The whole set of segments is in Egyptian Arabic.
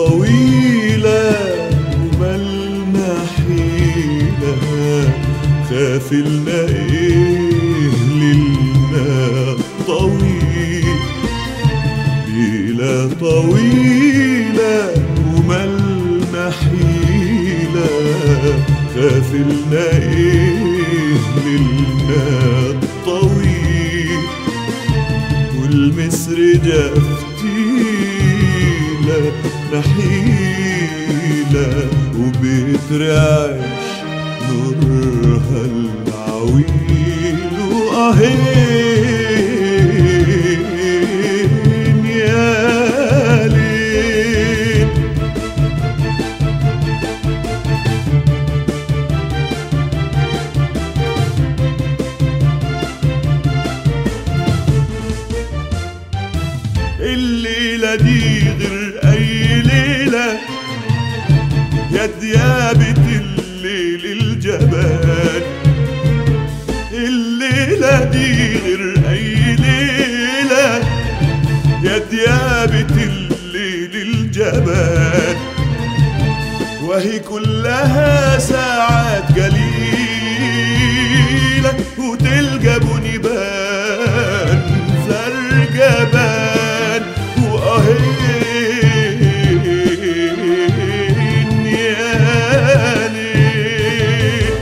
طويلة وملنا حيلة خاف لنا ايه ليلنا طويل ليلة طويلة وملنا حيلة خاف لنا ايه ليلنا طويل والمصر جفتيلة نحيلة وبترعش نورها العويل وأهين يا ليل الليلة دي غير أي ليلة يا ديابة الليل الجبان الليلة دي غير أي ليلة يا ديابة الليل الجبان وهي كلها ساعات قليلة وتلقى بنبان زرقبان وأهين يا ليل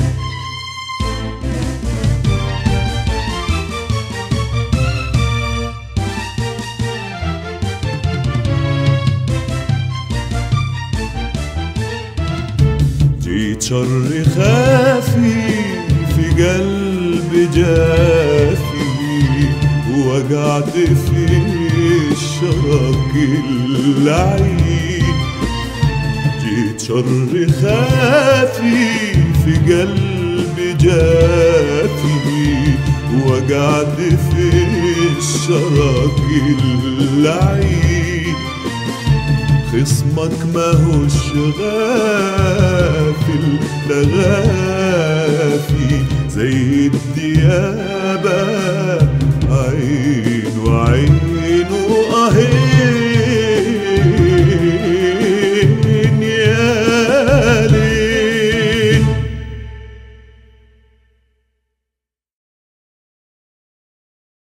جيت شر خافي في قلب جافي ووقعت في الشرق اللعين جيت شر خافي في قلب جافي ووقعت في الشرق اللعين خصمك ماهوش غافل لا غافي زي الديابة عين وعين وأهين